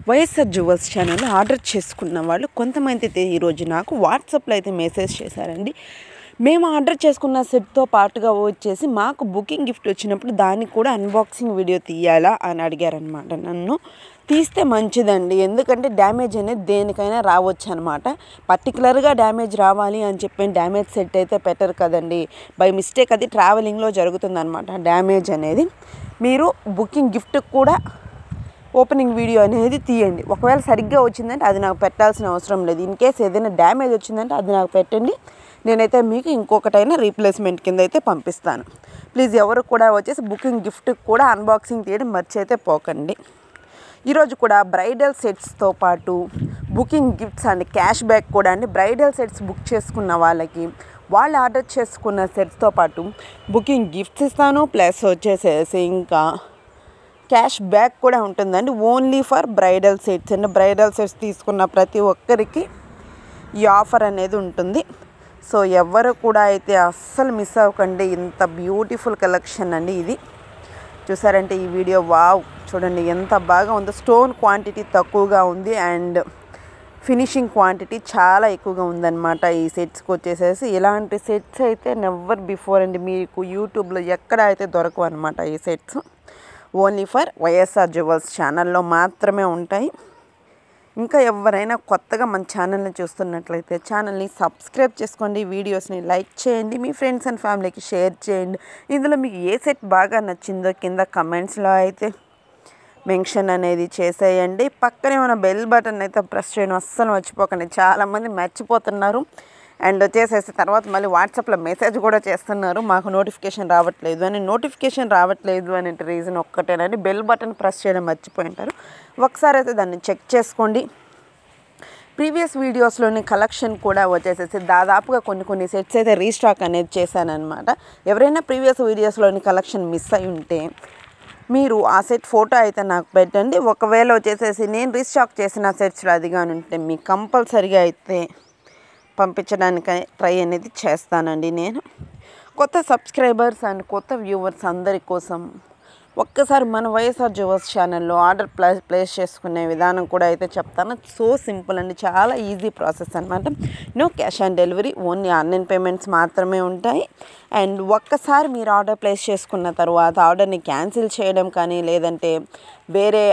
YSR జువల్స్ channel order చేసుకున్న వాళ్ళు కొంతమంది అయితే ఈరోజు నాకు వాట్సాప్లో అయితే మెసేజ్ చేశారండి మేము ఆర్డర్ చేసుకున్న సెట్తో పాటుగా వచ్చేసి మాకు బుకింగ్ గిఫ్ట్ వచ్చినప్పుడు దానికి కూడా అన్బాక్సింగ్ వీడియో తీయాలా అని అడిగారనమాట నన్ను తీస్తే మంచిదండి ఎందుకంటే డ్యామేజ్ అనేది దేనికైనా రావచ్చు అనమాట పర్టికులర్గా డ్యామేజ్ రావాలి అని చెప్పి డ్యామేజ్ సెట్ అయితే పెట్టరు కదండి బై మిస్టేక్ అది ట్రావెలింగ్లో జరుగుతుందన్నమాట డ్యామేజ్ అనేది మీరు బుకింగ్ గిఫ్ట్ కూడా ఓపెనింగ్ వీడియో అనేది తీయండి ఒకవేళ సరిగ్గా వచ్చిందంటే అది నాకు పెట్టాల్సిన అవసరం లేదు ఇన్ కేస్ ఏదైనా డ్యామేజ్ వచ్చిందంటే అది నాకు పెట్టండి నేనైతే మీకు ఇంకొకటైనా రీప్లేస్మెంట్ కింద అయితే పంపిస్తాను ప్లీజ్ ఎవరు కూడా వచ్చేసి బుకింగ్ గిఫ్ట్ కూడా అన్బాక్సింగ్ తీయడం మర్చి పోకండి ఈరోజు కూడా బ్రైడల్ సెట్స్తో పాటు booking gifts and cash back కూడా అండి బ్రైడల్ సెట్స్ బుక్ చేసుకున్న వాళ్ళకి వాళ్ళు ఆర్డర్ చేసుకున్న సెట్స్తో పాటు బుకింగ్ గిఫ్ట్స్ ఇస్తాను ప్లస్ వచ్చేసేసి ఇంకా క్యాష్ బ్యాక్ కూడా ఉంటుందండి ఓన్లీ ఫర్ బ్రైడల్ సెట్స్ అండి బ్రైడల్ సెట్స్ తీసుకున్న ప్రతి ఒక్కరికి ఈ ఆఫర్ అనేది ఉంటుంది సో ఎవరు కూడా అయితే అస్సలు మిస్ అవ్వకండి ఇంత బ్యూటిఫుల్ కలెక్షన్ అండి ఇది చూసారంటే ఈ వీడియో వావ్ చూడండి ఎంత బాగా ఉందో స్టోన్ క్వాంటిటీ తక్కువగా ఉంది అండ్ ఫినిషింగ్ క్వాంటిటీ చాలా ఎక్కువగా ఉందన్నమాట ఈ సెట్స్కి వచ్చేసేసి ఇలాంటి సెట్స్ అయితే నెవర్ బిఫోర్ అండి మీకు యూట్యూబ్లో ఎక్కడ అయితే దొరకవు అనమాట ఈ sets only for YSR jewels ఛానల్లో మాత్రమే ఉంటాయి ఇంకా ఎవరైనా కొత్తగా మన ఛానల్ని చూస్తున్నట్లయితే ఛానల్ని సబ్స్క్రైబ్ చేసుకోండి వీడియోస్ని లైక్ చేయండి మీ ఫ్రెండ్స్ అండ్ ఫ్యామిలీకి షేర్ చేయండి ఇందులో మీకు ఏ సెట్ బాగా నచ్చిందో కింద కమెంట్స్లో అయితే మెన్షన్ అనేది చేసేయండి పక్కనే ఉన్న బెల్ బటన్ అయితే ప్రెస్ చేయడం అస్సలు మర్చిపోకండి చాలామంది మర్చిపోతున్నారు అండ్ వచ్చేసేసి తర్వాత మళ్ళీ వాట్సాప్లో మెసేజ్ కూడా చేస్తున్నారు మాకు నోటిఫికేషన్ రావట్లేదు అని నోటిఫికేషన్ రావట్లేదు అనే రీజన్ ఒక్కటేనండి బెల్ బటన్ ప్రెస్ చేయడం మర్చిపోయి ఉంటారు ఒకసారి అయితే దాన్ని చెక్ చేసుకోండి ప్రీవియస్ వీడియోస్లోని కలెక్షన్ కూడా వచ్చేసేసి దాదాపుగా కొన్ని కొన్ని సెట్స్ అయితే రీస్టాక్ అనేది చేశానమాట ఎవరైనా ప్రీవియస్ వీడియోస్లోని కలెక్షన్ మిస్ అయి ఉంటే మీరు ఆ సెట్ ఫోటో అయితే నాకు పెట్టండి ఒకవేళ వచ్చేసేసి నేను రీస్టాక్ చేసిన సెట్స్లో అది కానీ ఉంటే మీకు కంపల్సరీగా అయితే పంపించడానికి ట్రై అనేది చేస్తానండి నేను కొత్త సబ్స్క్రైబర్స్ అండ్ కొత్త వ్యూవర్స్ అందరి కోసం ఒక్కసారి మన వైఎస్ఆర్ జువర్స్ ఛానల్లో ఆర్డర్ ప్లేస్ ప్లేస్ చేసుకునే విధానం కూడా అయితే చెప్తాను సో సింపుల్ అండి చాలా ఈజీ ప్రాసెస్ అనమాట no cash on delivery only online payments మాత్రమే ఉంటాయి అండ్ ఒక్కసారి మీరు ఆర్డర్ ప్లేస్ చేసుకున్న తర్వాత ఆర్డర్ని క్యాన్సిల్ చేయడం కానీ లేదంటే వేరే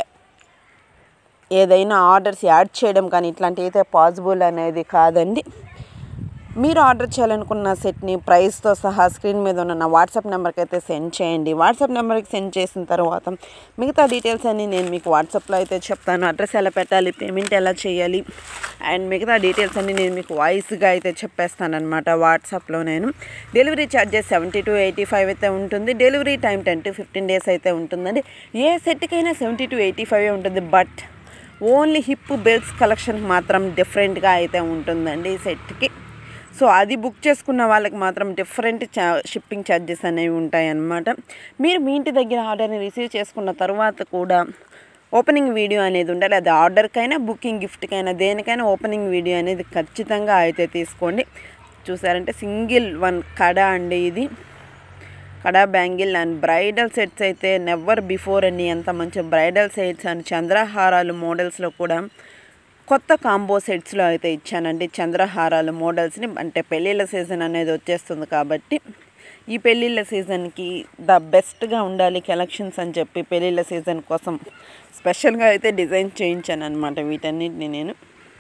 ఏదైనా ఆర్డర్స్ యాడ్ చేయడం కానీ ఇట్లాంటివి అయితే పాసిబుల్ అనేది కాదండి మీరు ఆర్డర్ చేయాలనుకున్న సెట్ని ప్రైస్తో సహా స్క్రీన్ మీద ఉన్న నా వాట్సాప్ నెంబర్కి అయితే సెండ్ చేయండి వాట్సాప్ నెంబర్కి సెండ్ చేసిన తర్వాత మిగతా డీటెయిల్స్ అన్నీ నేను మీకు వాట్సాప్లో అయితే చెప్తాను అడ్రస్ ఎలా పెట్టాలి పేమెంట్ ఎలా చేయాలి అండ్ మిగతా డీటెయిల్స్ అన్నీ నేను మీకు వాయిస్గా అయితే చెప్పేస్తానమాట వాట్సాప్లో నేను delivery charges seventy to eighty five అయితే ఉంటుంది delivery time ten to fifteen days అయితే ఉంటుందండి ఏ సెట్కైనా సెవెంటీ టు ఎయిటీ ఫైవ్ ఉంటుంది but only hip belts collection మాత్రం డిఫరెంట్గా అయితే ఉంటుందండి ఈ సెట్కి సో అది బుక్ చేసుకున్న వాళ్ళకి మాత్రం డిఫరెంట్ చా షిప్పింగ్ ఛార్జెస్ అనేవి ఉంటాయి అన్నమాట మీరు మీ ఇంటి దగ్గర ఆర్డర్ని రిసీవ్ చేసుకున్న తర్వాత కూడా ఓపెనింగ్ వీడియో అనేది ఉండాలి అది ఆర్డర్కైనా బుకింగ్ గిఫ్ట్కైనా దేనికైనా ఓపెనింగ్ వీడియో అనేది ఖచ్చితంగా అయితే తీసుకోండి చూసారంటే సింగిల్ వన్ కడ అండి ఇది kada bangle and bridal sets అయితే నెవర్ బిఫోర్ అండి ఎంత మంచి బ్రైడల్ సెట్స్ అండ్ చంద్రహారాలు మోడల్స్లో కూడా కొత్త కాంబో సెట్స్లో అయితే ఇచ్చానండి చంద్రహారాలు మోడల్స్ని అంటే పెళ్ళిళ్ళ సీజన్ అనేది వచ్చేస్తుంది కాబట్టి ఈ పెళ్ళిళ్ళ సీజన్కి ద బెస్ట్గా ఉండాలి కలెక్షన్స్ అని చెప్పి పెళ్ళిళ్ళ సీజన్ కోసం స్పెషల్గా అయితే డిజైన్ చేయించాను అనమాట వీటన్నిటిని నేను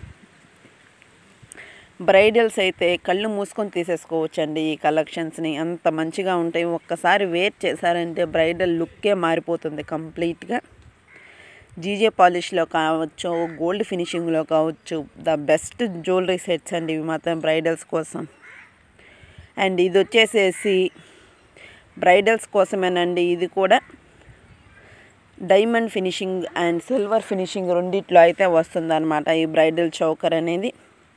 బ్రైడల్స్ అయితే కళ్ళు మూసుకొని తీసేసుకోవచ్చండి ఈ కలెక్షన్స్ని అంత మంచిగా ఉంటాయి ఒక్కసారి వేర్ చేశారంటే బ్రైడల్ లుక్కే మారిపోతుంది కంప్లీట్గా జీజే పాలిష్లో కావచ్చు గోల్డ్ ఫినిషింగ్లో కావచ్చు ద బెస్ట్ జ్యువెలరీ సెట్స్ అండి ఇవి మాత్రం బ్రైడల్స్ కోసం అండ్ ఇది వచ్చేసేసి బ్రైడల్స్ కోసమేనండి ఇది కూడా diamond finishing and silver finishing రెండిట్లో అయితే వస్తుందన్నమాట ఈ బ్రైడల్ చౌకర్ అనేది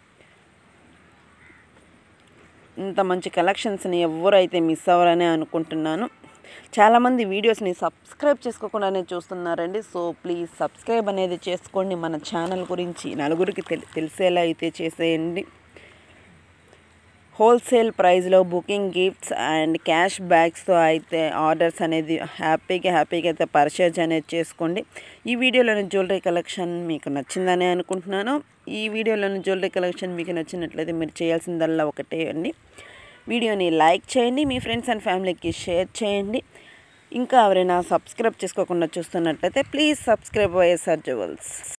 ఇంత మంచి కలెక్షన్స్ని ఎవరైతే మిస్ అవ్వరని అనుకుంటున్నాను చాలామంది వీడియోస్ని సబ్స్క్రైబ్ చేసుకోకుండానే చూస్తున్నారండి సో ప్లీజ్ సబ్స్క్రైబ్ అనేది చేసుకోండి మన ఛానల్ గురించి నలుగురికి తెలి తెలిసేలా అయితే చేసేయండి హోల్సేల్ ప్రైస్లో బుకింగ్ గిఫ్ట్స్ అండ్ క్యాష్ బ్యాగ్స్తో అయితే ఆర్డర్స్ అనేది హ్యాపీగా హ్యాపీగా అయితే పర్చేజ్ అనేది చేసుకోండి ఈ వీడియోలోని జ్యువెలరీ కలెక్షన్ మీకు నచ్చిందని అనుకుంటున్నాను ఈ వీడియోలోని జ్యువెలరీ కలెక్షన్ మీకు నచ్చినట్లయితే మీరు చేయాల్సిందల్లా ఒకటే అండి వీడియోని లైక్ చేయండి మీ ఫ్రెండ్స్ అండ్ ఫ్యామిలీకి షేర్ చేయండి ఇంకా ఎవరైనా సబ్స్క్రైబ్ చేసుకోకుండా చూస్తున్నట్లయితే ప్లీజ్ సబ్స్క్రైబ్ వైఎస్ఆర్ జ్యువెల్స్